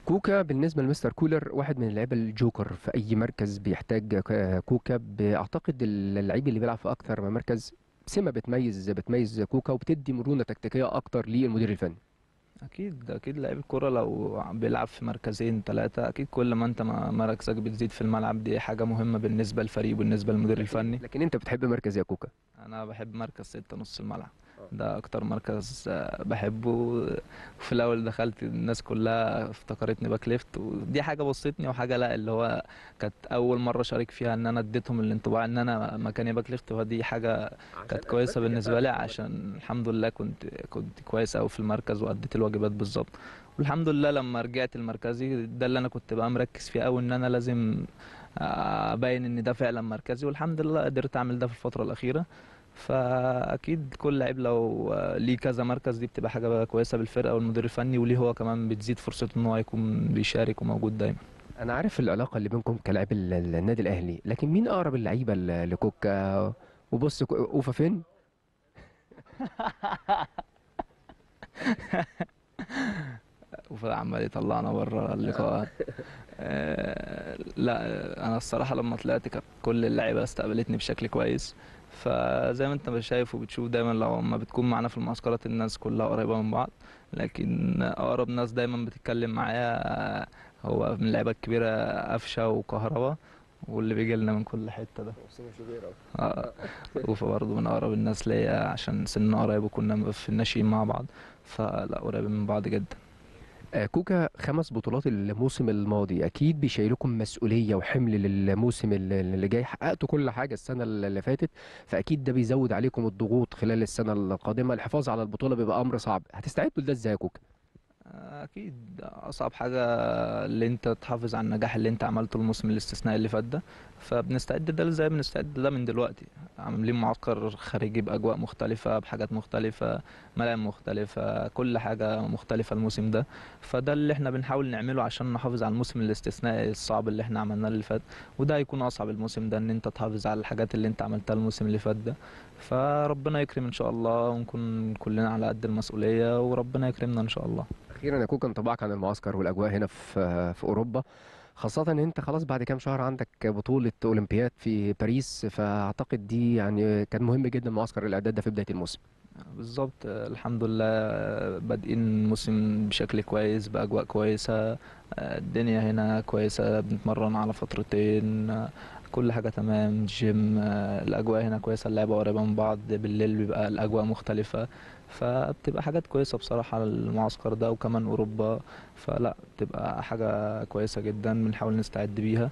كوكا بالنسبه لمستر كولر واحد من اللعيبه الجوكر في اي مركز بيحتاج ك- كوكا ب- اعتقد اللعيب اللي بيلعب في اكثر من مركز سمه بتميز بتميز كوكا وبتدي مرونه تكتيكيه اكتر للمدير الفني اكيد اكيد لعيب الكوره لو بيلعب في مركزين ثلاثه اكيد كل ما انت ما- مركزك بتزيد في الملعب دي حاجه مهمه بالنسبه للفريق وبالنسبه للمدير الفني لكن انت بتحب مركز يا كوكا انا بحب مركز ستة نص الملعب ده اكتر مركز آه، بحبه وفي الاول دخلت الناس كلها افتكرتني باك ليفت ودي حاجه بسطتني وحاجه لا اللي هو كانت اول مره اشارك فيها ان انا اديتهم الانطباع ان انا مكاني باك ليفت فدي حاجه كانت كويسه بالنسبه لي عشان الحمد لله كنت كنت كويس قوي في المركز واديت الواجبات بالظبط والحمد لله لما رجعت المركزي ده اللي انا كنت بقى مركز فيه قوي ان انا لازم ابين ان ده فعلا مركزي والحمد لله قدرت اعمل ده في الفتره الاخيره فاكيد كل لعيب لو ليه كذا مركز دي بتبقى حاجه بقى كويسه بالفرقه والمدير الفني وليه هو كمان بتزيد فرصته ان هو يكون بيشارك وموجود دايما انا عارف العلاقه اللي بينكم كلاعب ال- ال- النادي الاهلي لكن مين اقرب اللعيبه ل- لكوكا وبص كو- اوفا فين وعمال يطلعنا بره اللقاء آه، لا انا الصراحه لما طلعت كانت كل اللعيبه استقبلتني بشكل كويس فزي ما انت شايف وبتشوف دايما لو ما بتكون معانا في المعسكرات الناس كلها قريبه من بعض لكن اقرب ناس دايما بتتكلم معايا آه، هو من اللعيبه الكبيره قفشه وكهربا واللي بيجي لنا من كل حته ده اه وفا برضه من اقرب الناس ليا عشان سننا قريب وكنا في الناشئين مع بعض فلا قريبين من بعض جدا آه، كوكا خمس بطولات الموسم الماضي اكيد بيشيلكم مسؤوليه وحمل للموسم اللي اللي جاي حققتوا كل حاجه السنه اللي فاتت فاكيد ده بيزود عليكم الضغوط خلال السنه القادمه الحفاظ على البطوله بيبقى امر صعب هتستعدوا لده ازاي يا كوكا اكيد اصعب حاجه اللي انت تحافظ على النجاح اللي انت عملته الموسم الاستثنائي اللي فات ده فبنستعد ده ازاي بنستعد ده من دلوقتي عاملين معسكر خارجي باجواء مختلفه بحاجات مختلفه ملاعب مختلفه كل حاجه مختلفه الموسم ده فده اللي احنا بنحاول نعمله عشان نحافظ على الموسم الاستثنائي الصعب اللي احنا عملناه اللي فات وده هيكون اصعب الموسم ده ان انت تحافظ على الحاجات اللي انت عملتها الموسم اللي فات ده فربنا يكرم ان شاء الله ونكون كلنا على قد المسؤوليه وربنا يكرمنا ان شاء الله اخيرا يا كوكا انطباعك عن المعسكر والاجواء هنا في في اوروبا خاصة ان انت خلاص بعد كام شهر عندك بطولة اولمبياد في باريس فاعتقد دي يعني كان مهم جدا معسكر الاعداد ده في بداية الموسم بالظبط الحمد لله بادئين الموسم بشكل كويس بأجواء كويسة الدنيا هنا كويسة بنتمرن على فترتين كل حاجة تمام جيم الأجواء هنا كويسة اللعبة قريبة من بعض بالليل بيبقى الأجواء مختلفة فبتبقى حاجات كويسة بصراحة المعسكر ده وكمان أوروبا فلا بتبقى حاجة كويسة جدا بنحاول نستعد بيها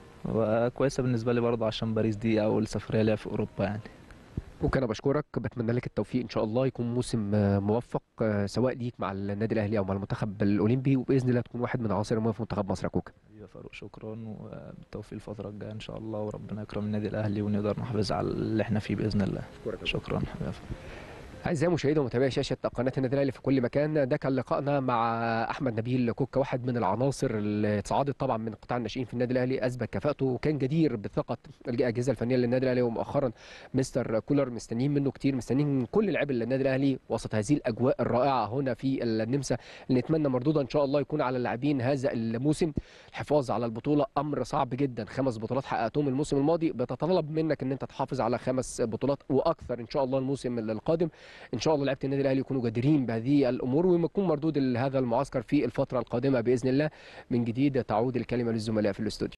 وكويسة بالنسبة لي برضه عشان باريس دي أول سفرية ليا في أوروبا يعني كوكا انا بشكرك بتمنى لك التوفيق ان شاء الله يكون موسم آه، موفق آه، سواء ليك مع النادي الاهلي او مع المنتخب الاولمبي وباذن الله تكون واحد من عناصر المهم في منتخب مصر يا كوكا يا فاروق شكرا وبالتوفيق الفترة الجاية إن شاء الله وربنا يكرم النادي الأهلي ونقدر نحافظ على اللي احنا فيه بإذن الله شكرا حبيبي اعزائي مشاهدي ومتابعي شاشه قناه النادي الاهلي في كل مكان ده كان لقائنا مع احمد نبيل كوكا واحد من العناصر اللي اتصعدت طبعا من قطاع الناشئين في النادي الاهلي اثبت كفاءته وكان جدير بثقه الاجهزه الفنيه للنادي الاهلي ومؤخرا مستر كولر مستنيين منه كتير مستنيين من كل لاعبي النادي الاهلي وسط هذه الاجواء الرائعه هنا في النمسا اللي نتمنى مردودا ان شاء الله يكون على اللاعبين هذا الموسم الحفاظ على البطوله امر صعب جدا خمس بطولات حققتهم الموسم الماضي بتتطلب منك ان انت تحافظ على خمس بطولات واكثر ان شاء الله الموسم القادم ان شاء الله لعيبه النادي الاهلي يكونوا جديرين بهذه الامور ويكون مردود هذا المعسكر في الفتره القادمه باذن الله من جديد تعود الكلمه للزملاء في الاستوديو